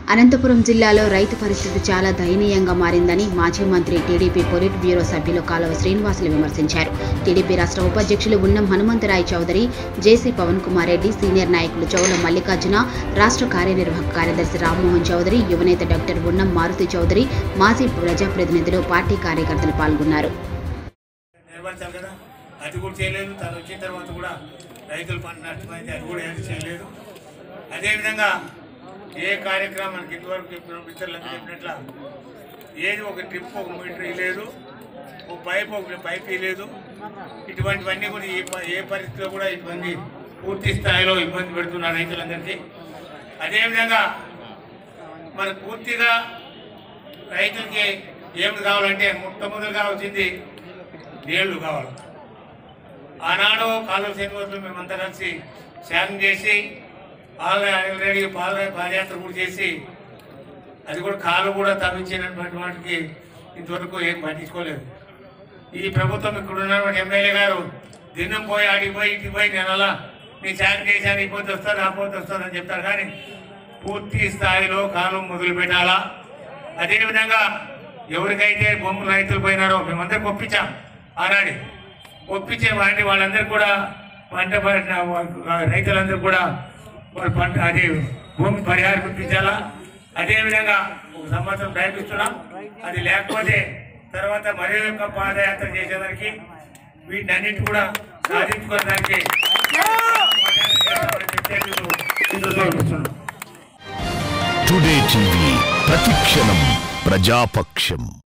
అనంతపురం జిల్లాలో రైతు పరిస్థితి చాలా దయనీయంగా మారిందని మాజీ మంత్రి టీడీపీ పొలిట్ బ్యూరో సభ్యులు కాలువ శ్రీనివాసులు విమర్శించారు టీడీపీ రాష్ట్ర ఉపాధ్యక్షులు ఉన్నం హనుమంతరాయ్ చౌదరి జేసీ పవన్ కుమార్ రెడ్డి సీనియర్ నాయకులు చౌల మల్లికార్జున రాష్ట్ర కార్యనిర్వాహక కార్యదర్శి రామ్మోహన్ చౌదరి యువనేత డాక్టర్ ఉన్నం మారుతి చౌదరి మాజీ ప్రజాప్రతినిధులు పార్టీ కార్యకర్తలు పాల్గొన్నారు నిర్వహించాలి కదా అది కూడా చేయలేదు తను వచ్చిన తర్వాత కూడా రైతులు పంట నష్టమైంది అది కూడా ఏది చేయలేదు అదేవిధంగా ఏ కార్యక్రమానికి ఇంతవరకు చెప్పిన మిత్రులందరూ చెప్పినట్ల ఏది ఒక ట్రిప్ ఒక మీటర్ ఇవ్వలేదు ఒక పైప్ ఒక పైప్ ఇవ్వలేదు ఇటువంటివన్నీ కూడా ఏ ప- ఏ పరిస్థితిలో కూడా ఇబ్బంది పూర్తి స్థాయిలో ఇబ్బంది పెడుతున్నారు రైతులందరికీ అదేవిధంగా మన పూర్తిగా రైతులకి ఏమి కావాలంటే మొట్టమొదటి కావాల్సింది నీళ్లు కావాలి ఆనాడు కాలువ శ్రీనివాసులు మేమంతా కలిసి త్యాగం చేసి ఆల్రెడీ పాద పాదయాత్ర కూడా చేసి అది కూడా కాలు కూడా తవ్వించినటువంటి వాటికి ఇంతవరకు ఏం పట్టించుకోలేదు ఈ ప్రభుత్వం ఇక్కడ ఉన్నటువంటి ఎమ్మెల్యే గారు దినం పోయి ఆడికి పోయి ఇటు పోయి నేను అలా నీ త్యాగం చేశాను ఈ పొద్దు వస్తాను ఆ పొద్దు వస్తాను అని చెప్తారు కానీ పూర్తి స్థాయిలో కాలం మొదలు పెట్టాలా అదేవిధంగా ఎవరికైతే భూములు రైతులు పోయినారో మేమందరికి ఒప్పించాం ఆనాడు ఒప్పించే వాటి వాళ్ళందరూ కూడా పంట పడిన వా- రైతులందరూ కూడా వాళ్ళ పంట అది భూమి పరిహారం ఇప్పించాలా అదేవిధంగా ఒక సంవత్సరం టైం ఇస్తున్నాం అది లేకపోతే తర్వాత మరి యొక్క పాదయాత్ర చేసేదానికి వీటన్నిటి కూడా సాధించుకోవడానికి ఇస్తున్నాం టుడే టీవీ ప్రతిక్షణం ప్రజాపక్షం